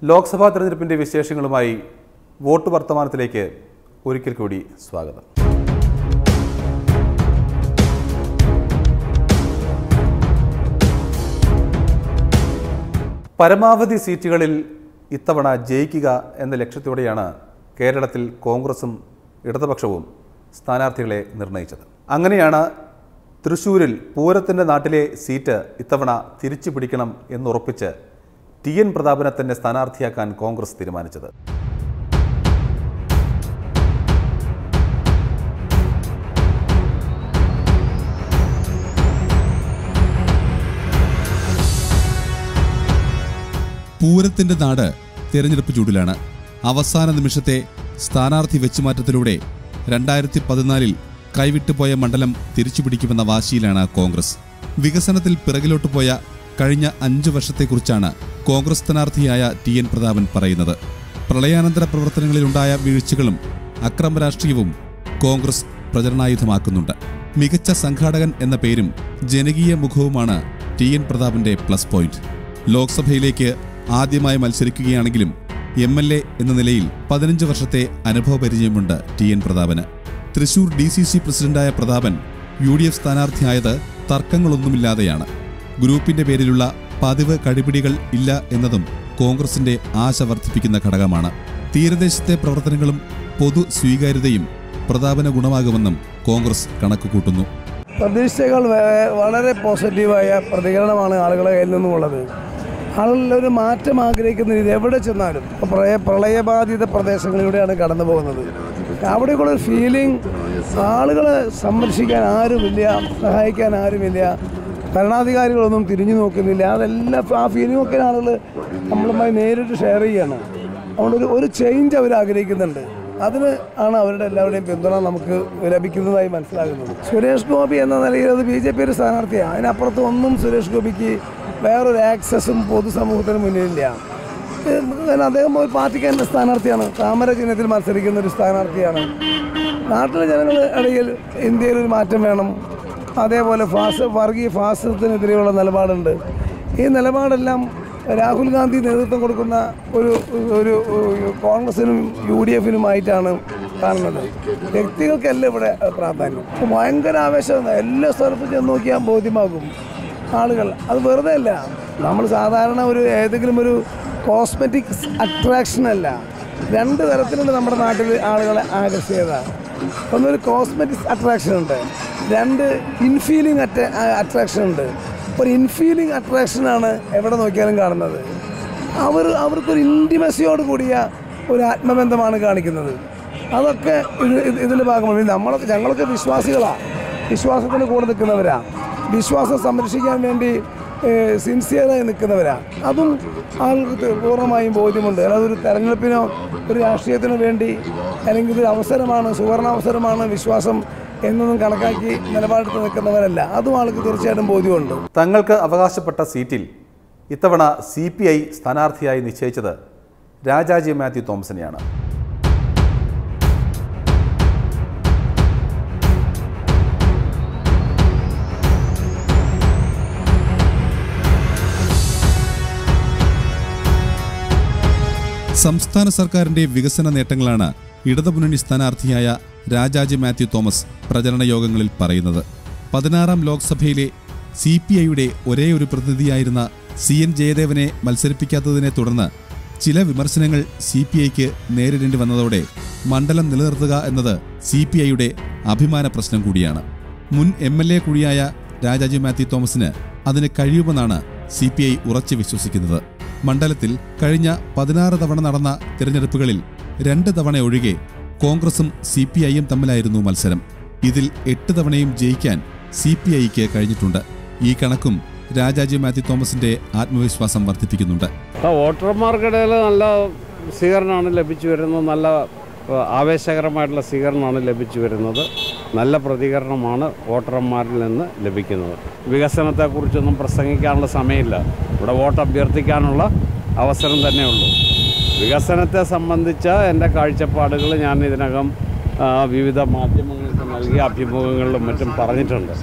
ലോക്സഭാ തെരഞ്ഞെടുപ്പിന്റെ വിശേഷങ്ങളുമായി വോട്ട് വർത്തമാനത്തിലേക്ക് ഒരിക്കൽ കൂടി സ്വാഗതം പരമാവധി സീറ്റുകളിൽ ഇത്തവണ ജയിക്കുക എന്ന ലക്ഷ്യത്തോടെയാണ് കേരളത്തിൽ കോൺഗ്രസും ഇടതുപക്ഷവും സ്ഥാനാർത്ഥികളെ നിർണയിച്ചത് അങ്ങനെയാണ് തൃശൂരിൽ പൂരത്തിൻ്റെ നാട്ടിലെ സീറ്റ് ഇത്തവണ തിരിച്ചു പിടിക്കണം എന്നുറപ്പിച്ച് ടി എൻ പ്രതാപനെ തന്നെ സ്ഥാനാർത്ഥിയാക്കാൻ കോൺഗ്രസ് തീരുമാനിച്ചത് പൂരത്തിന്റെ നാട് തെരഞ്ഞെടുപ്പ് ചൂടിലാണ് അവസാന നിമിഷത്തെ സ്ഥാനാർത്ഥി വെച്ചുമാറ്റത്തിലൂടെ രണ്ടായിരത്തി പതിനാലിൽ കൈവിട്ടുപോയ മണ്ഡലം തിരിച്ചുപിടിക്കുമെന്ന വാശിയിലാണ് കോൺഗ്രസ് വികസനത്തിൽ പിറകിലോട്ട് പോയ കഴിഞ്ഞ അഞ്ചു വർഷത്തെക്കുറിച്ചാണ് കോൺഗ്രസ് സ്ഥാനാർത്ഥിയായ ടി എൻ പ്രതാപൻ പറയുന്നത് പ്രളയാനന്തര പ്രവർത്തനങ്ങളിലുണ്ടായ വീഴ്ചകളും അക്രമ രാഷ്ട്രീയവും കോൺഗ്രസ് പ്രചരണായുധമാക്കുന്നുണ്ട് മികച്ച സംഘാടകൻ എന്ന പേരും ജനകീയ മുഖവുമാണ് ടി എൻ പ്രതാപന്റെ പ്ലസ് പോയിന്റ് ലോക്സഭയിലേക്ക് ആദ്യമായി മത്സരിക്കുകയാണെങ്കിലും എം എൽ എ എന്ന നിലയിൽ പതിനഞ്ച് വർഷത്തെ അനുഭവ പരിചയമുണ്ട് ടി എൻ പ്രതാപന് തൃശൂർ ഡി സി സി പ്രസിഡന്റായ പ്രതാപൻ യു ഡി എഫ് സ്ഥാനാർത്ഥിയായത് തർക്കങ്ങളൊന്നുമില്ലാതെയാണ് ഗ്രൂപ്പിന്റെ പേരിലുള്ള പതിവ് കടിപിടികൾ ഇല്ല എന്നതും കോൺഗ്രസിന്റെ ആശ വർദ്ധിപ്പിക്കുന്ന ഘടകമാണ് തീരദേശത്തെ പ്രവർത്തനങ്ങളും പൊതു സ്വീകാര്യതയും പ്രതാപന ഗുണമാകുമെന്നും കോൺഗ്രസ് കണക്കുകൂട്ടുന്നു പ്രതീക്ഷകൾ വേ- വളരെ പോസിറ്റീവായ പ്രതികരണമാണ് ആളുകളെ കയ്യിൽ നിന്നുമുള്ളത് ആളുകളിൽ ഒരു മാറ്റം ആഗ്രഹിക്കുന്ന രീതി എവിടെ ചെന്നാലും ഇപ്പോൾ പ്രളയ പ്രളയബാധിത പ്രദേശങ്ങളിലൂടെയാണ് കടന്നു പോകുന്നത് അവിടെയുള്ള ഒരു ഫീലിംഗ് ആളുകളെ സംരക്ഷിക്കാൻ ആരുമില്ല സഹായിക്കാൻ ആരുമില്ല ഭരണാധികാരികളൊന്നും തിരിഞ്ഞു നോക്കുന്നില്ല അതെല്ലാം ആ ഫീലിംഗ് ഒക്കെ ആളുകൾ നമ്മളുമായി നേരിട്ട് ഷെയർ ചെയ്യാണ് അതുകൊണ്ട് ഒരു ഒരു ചേഞ്ച് അവർ ആഗ്രഹിക്കുന്നുണ്ട് അതിന് ആണ് അവരുടെ എല്ലാവരുടെയും പിന്തുണ നമുക്ക് ലഭിക്കുന്നതായി മനസ്സിലാകുന്നത് സുരേഷ് ഗോപി എന്ന നിലയിൽ അത് ബി ജെ പി ഒരു സ്ഥാനാർത്ഥിയാണ് അതിനപ്പുറത്ത് ഒന്നും സുരേഷ് ഗോപിക്ക് വേറൊരു ആക്സസും പൊതുസമൂഹത്തിന് മുന്നിലില്ല ഏഹ് കാരണം അദ്ദേഹം ഒരു പാർട്ടിക്ക് എൻ്റെ സ്ഥാനാർത്ഥിയാണ് താമര ചിഹ്നത്തിൽ മത്സരിക്കുന്ന ഒരു സ്ഥാനാർത്ഥിയാണ് നാട്ടിലെ ജനങ്ങളുടെ ഇടയിൽ ഇന്ത്യയിൽ ഒരു മാറ്റം വേണം അതേപോലെ ഫാസ വർഗീയ ഫാസിസത്തിനെതിരെയുള്ള നിലപാടുണ്ട് ഈ നിലപാടെല്ലാം രാഹുൽ ഗാന്ധി നേതൃത്വം കൊടുക്കുന്ന ഒരു ഒരു ഒരു കോൺഗ്രസിനും യു ഡി എഫിനുമായിട്ടാണ് കാണുന്നത് വ്യക്തികൾക്കല്ല ഇവിടെ പ്രാധാന്യം ഇപ്പോൾ ഭയങ്കര ആവേശം എല്ലാ സ്ഥലത്തും ചെന്ന് നോക്കിയാൽ ബോധ്യമാകും ആളുകൾ അത് വെറുതെ അല്ല നമ്മൾ സാധാരണ ഒരു ഏതെങ്കിലും ഒരു കോസ്മെറ്റിക്സ് അട്രാക്ഷൻ അല്ല രണ്ട് തരത്തിലുണ്ട് നമ്മുടെ നാട്ടിൽ ആളുകളെ ആകർഷിച്ചത് ഒന്നൊരു കോസ്മെറ്റിക്സ് അട്രാക്ഷൻ ഉണ്ട് രണ്ട് ഇൻഫീലിംഗ് അറ്റ അട്രാക്ഷൻ ഉണ്ട് ഒരു ഇൻഫീലിംഗ് അട്രാക്ഷനാണ് എവിടെ നോക്കിയാലും കാണുന്നത് അവർ അവർക്കൊരു ഇൻറ്റിമസിയോട് കൂടിയ ഒരു ആത്മബന്ധമാണ് കാണിക്കുന്നത് അതൊക്കെ ഇത് ഇത് ഇതിൻ്റെ ഭാഗമാണ് നമ്മളൊക്കെ ഞങ്ങളൊക്കെ വിശ്വാസികളാണ് വിശ്വാസത്തിന് കൂടെ നിൽക്കുന്നവരാ വിശ്വാസം സംരക്ഷിക്കാൻ വേണ്ടി സിൻസിയറായി നിൽക്കുന്നവരാ അതും ആൾക്ക് ത- പൂർണ്ണമായും ബോധ്യമുണ്ട് അല്ലാതെ ഒരു തെരഞ്ഞെടുപ്പിനോ ഒരു രാഷ്ട്രീയത്തിനോ വേണ്ടി അല്ലെങ്കിൽ ഇതൊരു അവസരമാണ് സുവർണാവസരമാണ് വിശ്വാസം എന്നൊന്നും കണക്കാക്കി നിലപാടെടുത്ത് നിൽക്കുന്നവരല്ല അതും ആൾക്ക് തീർച്ചയായിട്ടും ബോധ്യമുണ്ട് തങ്ങൾക്ക് അവകാശപ്പെട്ട സീറ്റിൽ ഇത്തവണ സി പി ഐ സ്ഥാനാർത്ഥിയായി നിശ്ചയിച്ചത് രാജാജി മാത്യു തോമസിനെയാണ് സംസ്ഥാന സർക്കാരിന്റെ വികസന നേട്ടങ്ങളാണ് ഇടതുമുന്നണി സ്ഥാനാർത്ഥിയായ രാജാജി മാത്യു തോമസ് പ്രചരണ യോഗങ്ങളിൽ പറയുന്നത് പതിനാറാം ലോക്സഭയിലെ സി പി ഐയുടെ ഒരേ ഒരു പ്രതിനിധിയായിരുന്ന സി എൻ ജയദേവനെ മത്സരിപ്പിക്കാത്തതിനെ തുടർന്ന് ചില വിമർശനങ്ങൾ സി പി ഐക്ക് നേരിടേണ്ടി വന്നതോടെ മണ്ഡലം നിലനിർത്തുക എന്നത് സി പി ഐയുടെ അഭിമാന പ്രശ്നം കൂടിയാണ് മുൻ എം എൽ എ കൂടിയായ രാജാജി മാത്യു തോമസിന് അതിന് കഴിയുമെന്നാണ് സി പി ഐ ഉറച്ചു വിശ്വസിക്കുന്നത് മണ്ഡലത്തിൽ കഴിഞ്ഞ പതിനാറ് തവണ നടന്ന തിരഞ്ഞെടുപ്പുകളിൽ രണ്ട് തവണ ഒഴികെ കോൺഗ്രസും സി പി ഐയും തമ്മിലായിരുന്നു മത്സരം ഇതിൽ എട്ട് തവണയും ജയിക്കാൻ സി പി ഐക്ക് കഴിഞ്ഞിട്ടുണ്ട് ഈ കണക്കും രാജാജി മാത്യു തോമസിന്റെ ആത്മവിശ്വാസം വർദ്ധിപ്പിക്കുന്നുണ്ട് ആ വോട്ടർമാർക്കിടയിൽ നല്ല സ്വീകരണമാണ് ലഭിച്ചു വരുന്നത് നല്ല ആ, ആവേശകരമായിട്ടുള്ള സ്വീകരണമാണ് ലഭിച്ചു വരുന്നത് നല്ല പ്രതികരണമാണ് വോട്ടർമാരിൽ നിന്ന് ലഭിക്കുന്നത് വികസനത്തെക്കുറിച്ചൊന്നും പ്രസംഗിക്കാനുള്ള സമയമില്ല ഇവിടെ വോട്ട് അഭ്യർത്ഥിക്കാനുള്ള അവസരം തന്നെ ഉള്ളൂ വികസനത്തെ സംബന്ധിച്ച എൻ്റെ കാഴ്ചപ്പാടുകൾ ഞാൻ ഇതിനകം ആ, വിവിധ മാധ്യമങ്ങൾക്ക് നൽകിയ അഭിമുഖങ്ങളിലും മറ്റും പറഞ്ഞിട്ടുണ്ട്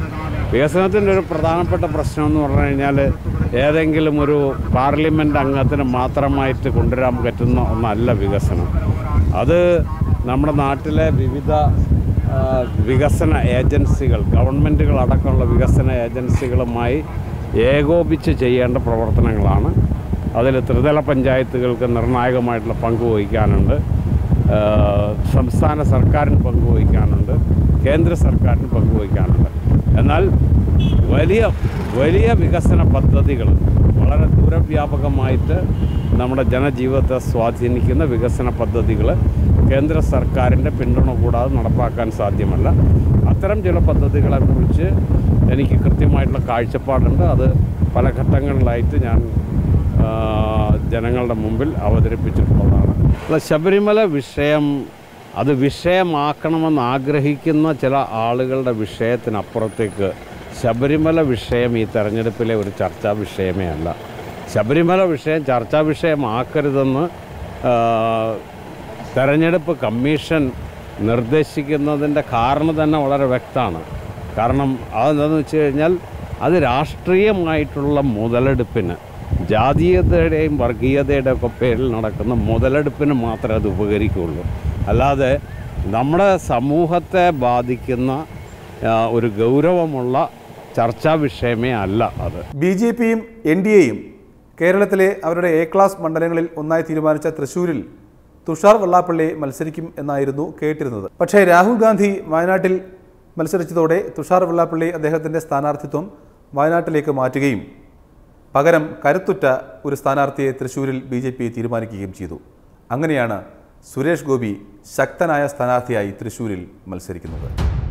വികസനത്തിൻ്റെ ഒരു പ്രധാനപ്പെട്ട പ്രശ്നം എന്ന് പറഞ്ഞു കഴിഞ്ഞാൽ ഏതെങ്കിലും ഒരു പാർലമെൻറ്റ് അംഗത്തിന് മാത്രമായിട്ട് കൊണ്ടുവരാൻ പറ്റുന്ന ഒന്നല്ല വികസനം അത് നമ്മുടെ നാട്ടിലെ വിവിധ ആ, വികസന ഏജൻസികൾ ഗവൺമെൻറ്റുകൾ അടക്കമുള്ള വികസന ഏജൻസികളുമായി ഏകോപിച്ച് ചെയ്യേണ്ട പ്രവർത്തനങ്ങളാണ് അതിൽ ത്രിതല പഞ്ചായത്തുകൾക്ക് നിർണായകമായിട്ടുള്ള പങ്ക് വഹിക്കാനുണ്ട് ആ, സംസ്ഥാന സർക്കാരിന് പങ്ക് വഹിക്കാനുണ്ട് കേന്ദ്ര സർക്കാരിന് പങ്ക് വഹിക്കാനുണ്ട് എന്നാൽ വലിയ വലിയ വികസന പദ്ധതികൾ വളരെ ദൂരവ്യാപകമായിട്ട് നമ്മുടെ ജനജീവിതത്തെ സ്വാധീനിക്കുന്ന വികസന പദ്ധതികൾ കേന്ദ്ര സർക്കാരിൻ്റെ പിന്തുണ കൂടാതെ നടപ്പാക്കാൻ സാധ്യമല്ല അത്തരം ചില പദ്ധതികളെക്കുറിച്ച് എനിക്ക് കൃത്യമായിട്ടുള്ള കാഴ്ചപ്പാടുണ്ട് അത് പല ഘട്ടങ്ങളിലായിട്ട് ഞാൻ ആ, ജനങ്ങളുടെ മുമ്പിൽ അവതരിപ്പിച്ചിട്ടുള്ളതാണ് അല്ല, ശബരിമല വിഷയം അത് വിഷയമാക്കണമെന്ന് ആഗ്രഹിക്കുന്ന ചില ആളുകളുടെ വിഷയത്തിനപ്പുറത്തേക്ക് ശബരിമല വിഷയം ഈ തെരഞ്ഞെടുപ്പിലെ ഒരു ചർച്ചാ വിഷയമേ അല്ല ശബരിമല വിഷയം ചർച്ചാ വിഷയമാക്കരുതെന്ന് ആ, തെരഞ്ഞെടുപ്പ് കമ്മീഷൻ നിർദ്ദേശിക്കുന്നതിൻ്റെ കാരണം തന്നെ വളരെ വ്യക്തമാണ് കാരണം അതെന്താണെന്ന് വെച്ച് കഴിഞ്ഞാൽ അത് രാഷ്ട്രീയമായിട്ടുള്ള മുതലെടുപ്പിന് ജാതീയതയുടെയും വർഗീയതയുടെ ഒക്കെ പേരിൽ നടക്കുന്ന മുതലെടുപ്പിന് മാത്രമേ അത് ഉപകരിക്കുകയുള്ളൂ അല്ലാതെ നമ്മുടെ സമൂഹത്തെ ബാധിക്കുന്ന ആ, ഒരു ഗൗരവമുള്ള ചർച്ചാ വിഷയമേ അല്ല അത് ബി ജെ പിയും എൻ ഡി എയും കേരളത്തിലെ അവരുടെ എ ക്ലാസ് മണ്ഡലങ്ങളിൽ ഒന്നായി തീരുമാനിച്ച തൃശൂരിൽ തുഷാർ വെള്ളാപ്പള്ളി മത്സരിക്കും എന്നായിരുന്നു കേട്ടിരുന്നത് പക്ഷേ രാഹുൽ ഗാന്ധി വയനാട്ടിൽ മത്സരിച്ചതോടെ തുഷാർ വെള്ളാപ്പള്ളി അദ്ദേഹത്തിൻ്റെ സ്ഥാനാർത്ഥിത്വം വയനാട്ടിലേക്ക് മാറ്റുകയും പകരം കരുത്തുറ്റ ഒരു സ്ഥാനാർത്ഥിയെ തൃശൂരിൽ ബി ജെ പി തീരുമാനിക്കുകയും ചെയ്തു അങ്ങനെയാണ് സുരേഷ് ഗോപി ശക്തനായ സ്ഥാനാർത്ഥിയായി തൃശൂരിൽ മത്സരിക്കുന്നത്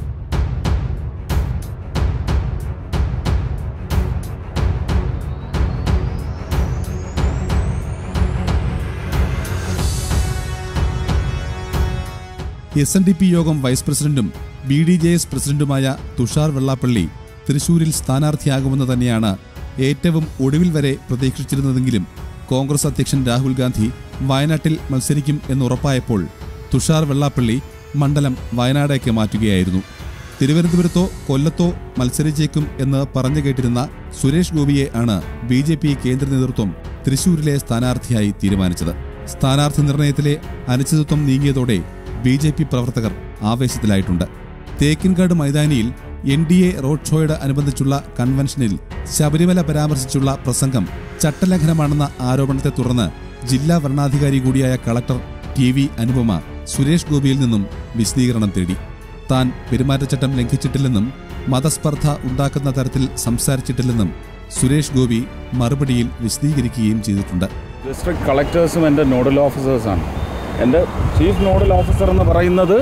എസ് എൻ ഡി പി യോഗം വൈസ് പ്രസിഡന്റും ബി ഡി ജെ എസ് പ്രസിഡന്റുമായ തുഷാർ വെള്ളാപ്പള്ളി തൃശൂരിൽ സ്ഥാനാർത്ഥിയാകുമെന്ന് തന്നെയാണ് ഏറ്റവും ഒടുവിൽ വരെ പ്രതീക്ഷിച്ചിരുന്നതെങ്കിലും കോൺഗ്രസ് അധ്യക്ഷൻ രാഹുൽ ഗാന്ധി വയനാട്ടിൽ മത്സരിക്കും എന്നുറപ്പായപ്പോൾ തുഷാർ വെള്ളാപ്പള്ളി മണ്ഡലം വയനാടേക്ക് മാറ്റുകയായിരുന്നു തിരുവനന്തപുരത്തോ കൊല്ലത്തോ മത്സരിച്ചേക്കും എന്ന് പറഞ്ഞു കേട്ടിരുന്ന സുരേഷ് ഗോപിയെ ആണ് ബി ജെ പി കേന്ദ്ര നേതൃത്വം തൃശൂരിലെ സ്ഥാനാർത്ഥിയായി തീരുമാനിച്ചത് സ്ഥാനാർത്ഥി നിർണയത്തിലെ അനിശ്ചിതത്വം നീങ്ങിയതോടെ ബി ജെ പി പ്രവർത്തകർ ആവേശത്തിലായിട്ടുണ്ട് തേക്കിൻകാട് മൈതാനിയിൽ എൻ ഡി എ റോഡ് ഷോയോട് അനുബന്ധിച്ചുള്ള കൺവെൻഷനിൽ ശബരിമല പരാമർശിച്ചുള്ള പ്രസംഗം ചട്ടലംഘനമാണെന്ന ആരോപണത്തെ തുടർന്ന് ജില്ലാ വരണാധികാരി കൂടിയായ collector T V Anupama Suresh ഗോപിയിൽ നിന്നും വിശദീകരണം തേടി താൻ പെരുമാറ്റച്ചട്ടം ലംഘിച്ചിട്ടില്ലെന്നും മതസ്പർദ്ധ ഉണ്ടാക്കുന്ന തരത്തിൽ സംസാരിച്ചിട്ടില്ലെന്നും സുരേഷ് ഗോപി മറുപടിയിൽ വിശദീകരിക്കുകയും ചെയ്തിട്ടുണ്ട് ഡിസ്ട്രിക്ട് കളക്ടേഴ്സും എൻ്റെ നോഡൽ ഓഫീസേഴ്സാണ് എൻ്റെ ചീഫ് നോഡൽ ഓഫീസർ എന്ന് പറയുന്നത്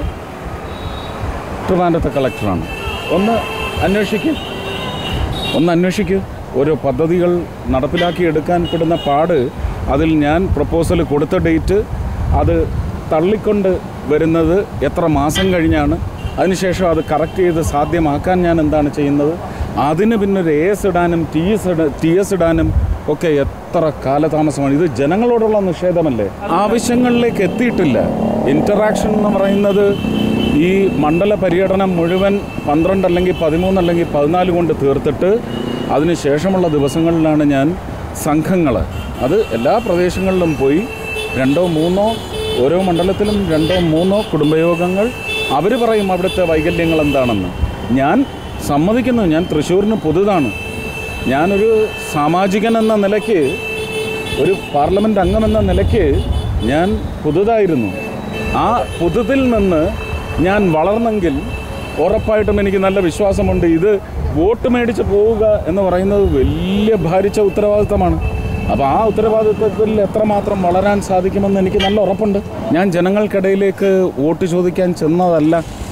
ട്രിവാൻഡത്തെ കളക്ടറാണ് ഒന്ന് അന്വേഷിക്കും ഒന്ന് അന്വേഷിക്കൂ ഓരോ പദ്ധതികൾ നടപ്പിലാക്കി എടുക്കാൻ പെടുന്ന പാട് അതിൽ ഞാൻ പ്രപ്പോസൽ കൊടുത്ത ഡേറ്റ് അത് തള്ളിക്കൊണ്ട് വരുന്നത് എത്ര മാസം കഴിഞ്ഞാണ് അതിനുശേഷം അത് കറക്റ്റ് ചെയ്ത് സാധ്യമാക്കാൻ ഞാൻ എന്താണ് ചെയ്യുന്നത് അതിന് പിന്നെ ഒരു എ എസ് ഇടാനും ടി എസ് ടി എസ് ഇടാനും ഒക്കെ എത്ര കാലതാമസമാണ് ഇത് ജനങ്ങളോടുള്ള നിഷേധമല്ലേ ആവശ്യങ്ങളിലേക്ക് എത്തിയിട്ടില്ല ഇൻറ്ററാക്ഷൻ എന്ന് പറയുന്നത് ഈ മണ്ഡല പര്യടനം മുഴുവൻ പന്ത്രണ്ട് അല്ലെങ്കിൽ പതിമൂന്ന് അല്ലെങ്കിൽ പതിനാല് കൊണ്ട് തീർത്തിട്ട് അതിന് ശേഷമുള്ള ദിവസങ്ങളിലാണ് ഞാൻ സംഘങ്ങൾ അത് എല്ലാ പ്രദേശങ്ങളിലും പോയി രണ്ടോ മൂന്നോ ഓരോ മണ്ഡലത്തിലും രണ്ടോ മൂന്നോ കുടുംബയോഗങ്ങൾ അവർ പറയും അവിടുത്തെ വൈകല്യങ്ങൾ എന്താണെന്ന് ഞാൻ സമ്മതിക്കുന്നു ഞാൻ തൃശ്ശൂരിന് പുതുതാണ് ഞാനൊരു സാമാജികൻ എന്ന നിലയ്ക്ക് ഒരു പാർലമെൻറ്റ് അംഗമെന്ന നിലയ്ക്ക് ഞാൻ പുതുതായിരുന്നു ആ പുതുതിൽ നിന്ന് ഞാൻ വളർന്നെങ്കിൽ ഉറപ്പായിട്ടും എനിക്ക് നല്ല വിശ്വാസമുണ്ട് ഇത് വോട്ട് മേടിച്ച് പോവുക എന്ന് പറയുന്നത് വലിയ ഭാരിച്ച ഉത്തരവാദിത്തമാണ് അപ്പോൾ ആ ഉത്തരവാദിത്തത്തിൽ എത്രമാത്രം വളരാൻ സാധിക്കുമെന്ന് എനിക്ക് നല്ല ഉറപ്പുണ്ട് ഞാൻ ജനങ്ങൾക്കിടയിലേക്ക് വോട്ട് ചോദിക്കാൻ ചെന്നതല്ല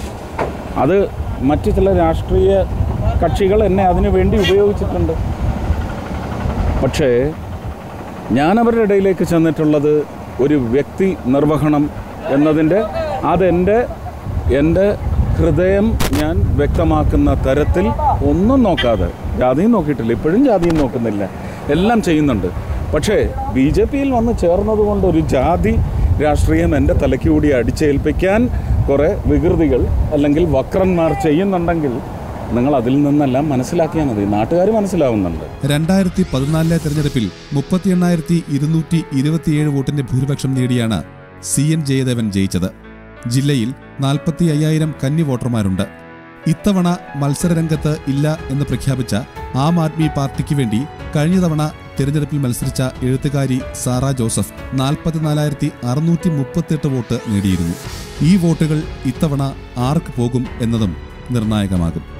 അത് മറ്റു ചില രാഷ്ട്രീയ കക്ഷികൾ എന്നെ അതിനു വേണ്ടി ഉപയോഗിച്ചിട്ടുണ്ട് പക്ഷേ ഞാൻ അവരുടെ ഇടയിലേക്ക് ചെന്നിട്ടുള്ളത് ഒരു വ്യക്തി നിർവഹണം എന്നതിൻ്റെ അതെൻ്റെ എൻ്റെ ഹൃദയം ഞാൻ വ്യക്തമാക്കുന്ന തരത്തിൽ ഒന്നും നോക്കാതെ ജാതിയും നോക്കിയിട്ടില്ല ഇപ്പോഴും ജാതിയും നോക്കുന്നില്ല എല്ലാം ചെയ്യുന്നുണ്ട് പക്ഷേ ബി ജെ പിയിൽ വന്ന് ചേർന്നതുകൊണ്ട് ഒരു ജാതി രാഷ്ട്രീയം എൻ്റെ തലയ്ക്ക് കൂടി അടിച്ചേൽപ്പിക്കാൻ കുറേ വികൃതികൾ അല്ലെങ്കിൽ വക്രന്മാർ ചെയ്യുന്നുണ്ടെങ്കിൽ നിങ്ങൾ അതിൽ നിന്നെല്ലാം മനസ്സിലാക്കിയാൽ മതി നാട്ടുകാർ മനസ്സിലാവുന്നുണ്ട് രണ്ടായിരത്തി പതിനാലിലെ തെരഞ്ഞെടുപ്പിൽ മുപ്പത്തി എണ്ണായിരത്തി ഇരുന്നൂറ്റി ഇരുപത്തിയേഴ് വോട്ടിന്റെ ഭൂരിപക്ഷം നേടിയാണ് സി എൻ ജയദേവൻ ജയിച്ചത് ജില്ലയിൽ നാൽപ്പത്തി അയ്യായിരം കന്നി വോട്ടർമാരുണ്ട് ഇത്തവണ മത്സരരംഗത്ത് ഇല്ല എന്ന് പ്രഖ്യാപിച്ച ആം ആദ്മി പാർട്ടിക്ക് വേണ്ടി കഴിഞ്ഞ തവണ തിരഞ്ഞെടുപ്പിൽ മത്സരിച്ച എഴുത്തുകാരി സാറ ജോസഫ് നാൽപ്പത്തിനാലായിരത്തി അറുന്നൂറ്റി മുപ്പത്തെട്ട് വോട്ട് നേടിയിരുന്നു ഈ വോട്ടുകൾ ഇത്തവണ ആർക്ക് പോകും എന്നതും നിർണായകമാകും